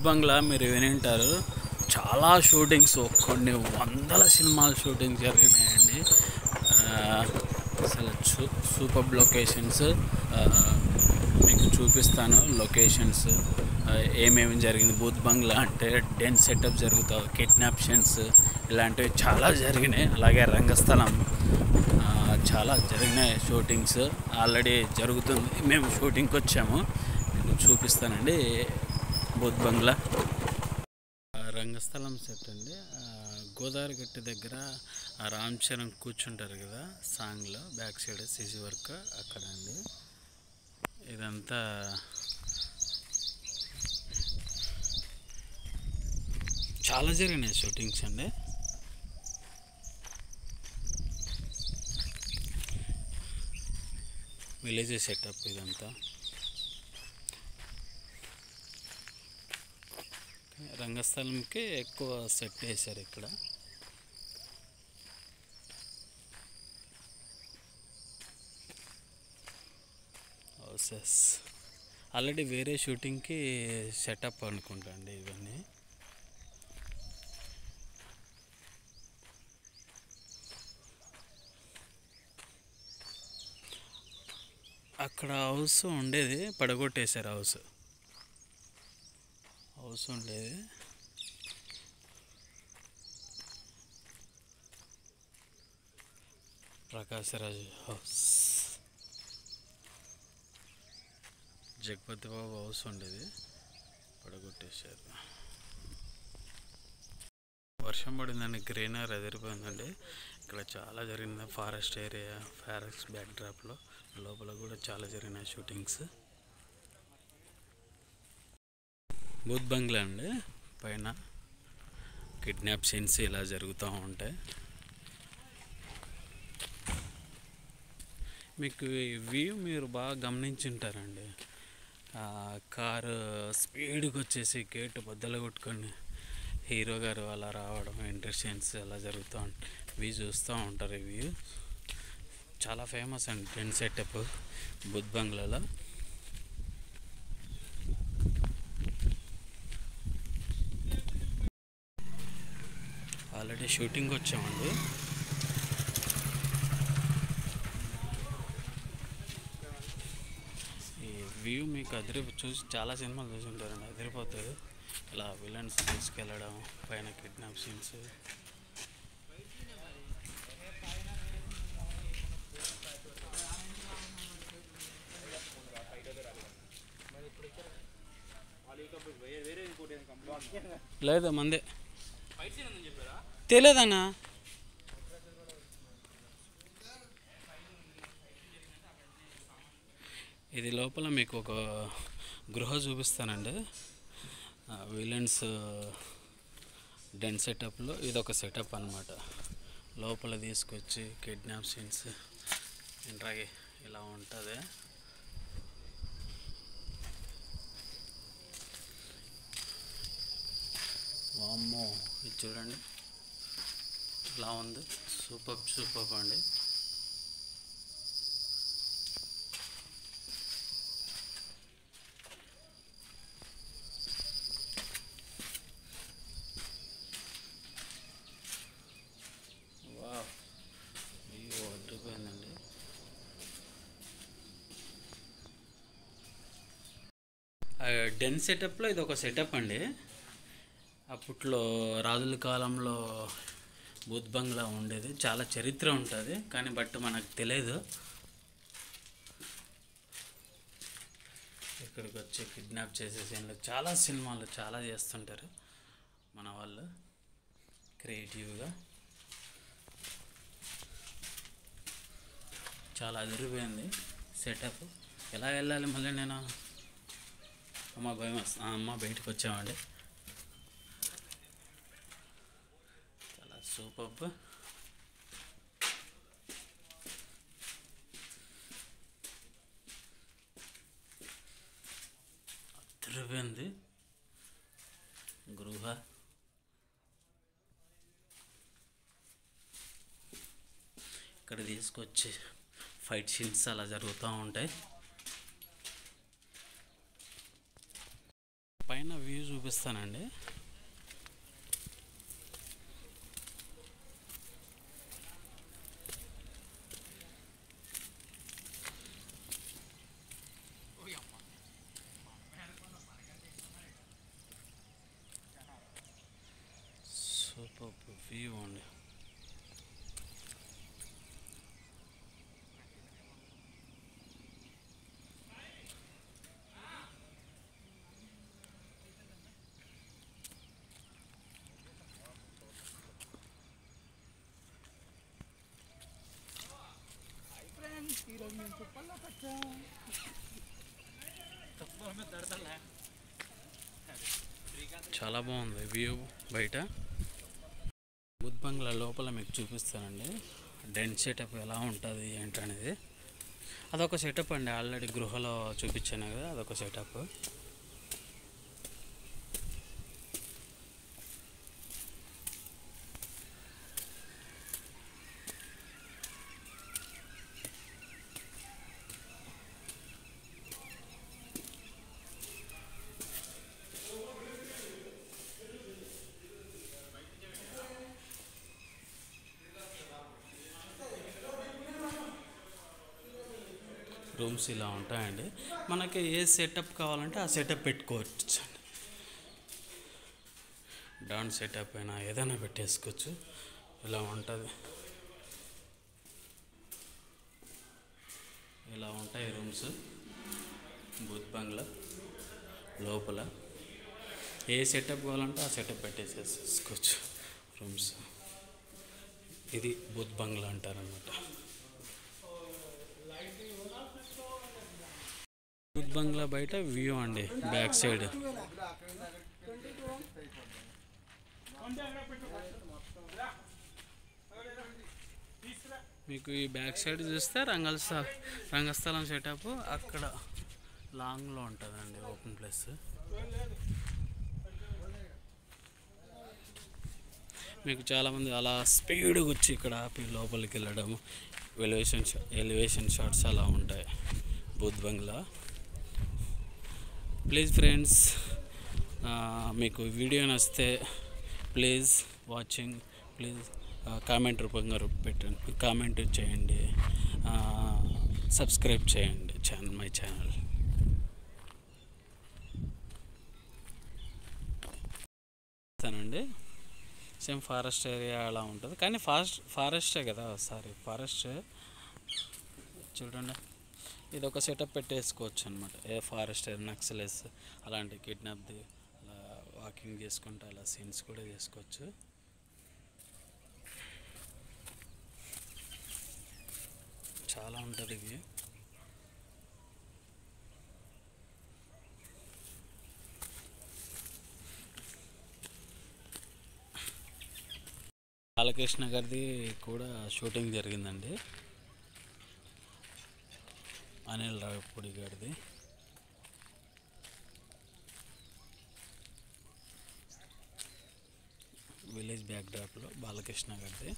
బంగ్లా మీరు వినింటారు చాలా షూటింగ్స్ కొన్ని వందల సినిమాల షూటింగ్ జరిగినాయండి ఆ, అసలు సూ సూపర్ లొకేషన్స్ మీకు చూపిస్తాను లొకేషన్స్ ఏమేమి జరిగింది బూత్ బంగ్లా అంటే డెన్ సెటప్ జరుగుతావు కిడ్నాప్షన్స్ ఇలాంటివి చాలా జరిగినాయి అలాగే రంగస్థలం ఆ, చాలా జరిగినాయి షూటింగ్స్ ఆల్రెడీ జరుగుతుంది మేము షూటింగ్కి వచ్చాము మీకు చూపిస్తానండి బూత్ బంగ్లా ఆ, రంగస్థలం సెట్ అండి ఆ, గోదావరి గట్టి దగ్గర ఆ రామ్ చరణ్ కూర్చుంటారు కదా సాంగ్లో బ్యాక్ సైడ్ సిసి వర్క్ అక్కడ అండి ఇదంతా చాలా జరిగినాయి షూటింగ్స్ అండి విలేజ్ సెటప్ ఇదంతా రంగస్థలంకి ఎక్కువ సెట్ వేశారు ఇక్కడ హౌసెస్ ఆల్రెడీ వేరే షూటింగ్కి సెటప్ అనుకుంటా అండి ఇవన్నీ అక్కడ హౌస్ ఉండేది పడగొట్టేశారు హౌస్ హౌస్ ఉండేది ప్రకాశరాజ్ హౌస్ జగపతి బాబు హౌస్ ఉండేది పడగొట్టేశారు వర్షం పడిందండి గ్రీనర్ ఎదిరిపోయిందండి ఇక్కడ చాలా జరిగింది ఫారెస్ట్ ఏరియా ఫారెస్ట్ బ్యాక్డ్రాప్లో లోపల కూడా చాలా జరిగినాయి షూటింగ్స్ బూత్ బంగ్లా అండి పైన కిడ్నాప్ సీన్స్ ఇలా జరుగుతూ ఉంటాయి మీకు ఈ వ్యూ మీరు బాగా గమనించుంటారండి ఆ కారు స్పీడ్గా వచ్చేసి గేట్ బద్దలు కొట్టుకొని హీరో గారు అలా రావడం ఎంట్రీ సీన్స్ అలా జరుగుతూ ఉంటాయి ఇవి చూస్తూ ఉంటారు ఈ వ్యూ చాలా ఫేమస్ అండి టెన్ సెటప్ బుద్ధ్ బంగ్లాలో ఆల్రెడీ షూటింగ్ వచ్చామండి ఈ వ్యూ మీకు అదిరి చూసి చాలా సినిమాలు చూసి ఉంటారండి అదిరిపోతుంది ఇలా విలన్స్ తీసుకెళ్ళడం పైన కిడ్నాప్ సీన్స్ లేదు మందే తెలియదన్నా ఇది లోపల మీకు ఒక గృహ చూపిస్తానండి విలన్స్ డెన్ సెటప్లో ఇది ఒక సెటప్ అనమాట లోపల తీసుకొచ్చి కిడ్నాప్ సీన్స్ ఇంట్రాగే ఇలా ఉంటుంది వామ్మో ఇది చూడండి ఇలా ఉంది సూపర్ సూపర్ అండి వావ్ అయ్యో అడ్డుపోయిందండి డెన్ సెటప్లో ఇది ఒక సెటప్ అండి అప్పట్లో రాజుల కాలంలో బూత్ బంగ్లా ఉండేది చాలా చరిత్ర ఉంటుంది కానీ బట్ మనకు తెలియదు ఇక్కడికి వచ్చి కిడ్నాప్ చేసే సీన్లు చాలా సినిమాలు చాలా చేస్తుంటారు మన వాళ్ళు క్రియేటివ్గా చాలా అదిరిపోయింది సెటప్ ఎలా వెళ్ళాలి మళ్ళీ నేను అమ్మ భయం వస్తా అమ్మ బయటకు వచ్చామండి చాలా సూపర్ అదిరిపోయింది గృహ ఇక్కడ తీసుకొచ్చి ఫైట్ సీన్స్ అలా జరుగుతూ ఉంటాయి పైన వ్యూ చూపిస్తానండి సూపర్ వ్యూ అండి చాలా బాగుంది వ్యూ బయట బుద్ధ బంగ్లా లోపల మీకు చూపిస్తానండి డెంట్ సెటప్ ఎలా ఉంటుంది ఏంటనేది అదొక సెటప్ అండి ఆల్రెడీ గృహలో చూపించాను కదా అదొక సెటప్ రూమ్స్ ఇలా ఉంటాయండి మనకి ఏ సెటప్ కావాలంటే ఆ సెటప్ పెట్టుకోవచ్చు అండి డాన్ సెటప్ అయినా ఏదైనా పెట్టేసుకోవచ్చు ఇలా ఉంటుంది ఇలా ఉంటాయి రూమ్స్ బుత్ బంగ్లా లోపల ఏ సెటప్ కావాలంటే ఆ సెటప్ పెట్టేసేసుకోవచ్చు రూమ్స్ ఇది బుత్ బంగ్లా అంటారనమాట బుత్ బంగ్లా బయట వ్యూ అండి బ్యాక్ సైడ్ మీకు ఈ బ్యాక్ సైడ్ చూస్తే రంగస్థ రంగస్థలం సెటప్ అక్కడ లాంగ్లో ఉంటుందండి ఓపెన్ ప్లేస్ మీకు చాలామంది అలా స్పీడ్గా వచ్చి ఇక్కడ ఆపి లోపలికి వెళ్ళడం ఎలివేషన్ ఎలివేషన్ షాట్స్ అలా ఉంటాయి బుద్ధ్ బంగ్లా ప్లీజ్ ఫ్రెండ్స్ మీకు వీడియో నచ్చితే ప్లీజ్ వాచింగ్ ప్లీజ్ కామెంట్ రూపంగా రూ- పెట్టండి కామెంట్ చేయండి సబ్స్క్రైబ్ చేయండి ఛానల్ మై ఛానల్ అండి సేమ్ ఫారెస్ట్ ఏరియా అలా ఉంటుంది కానీ ఫారెస్ట్ ఫారెస్టే కదా సారీ ఫారెస్ట్ చూడండి ఇది ఒక సెటప్ పెట్టేసుకోవచ్చు అనమాట ఏ ఫారెస్ట్ నక్సలెస్ అలాంటి కిడ్నాప్ది అలా వాకింగ్ చేసుకుంటూ అలా సీన్స్ కూడా చేసుకోవచ్చు చాలా ఉంటుంది ఇవి బాలకృష్ణ గారిది కూడా షూటింగ్ జరిగిందండి అనిల్ రావిపూడి గారిది విలేజ్ బ్యాక్ డ్రాప్లో బాలకృష్ణ గారిది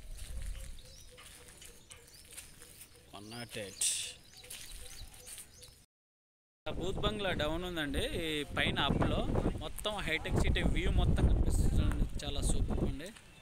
వన్ నాట్ ఎయిట్ బూత్ బంగ్లా డౌన్ ఉందండి ఈ పైన అప్లో మొత్తం హైటెక్ సిటీ వ్యూ మొత్తం కనిపిస్తుంది చాలా సూపర్ అండి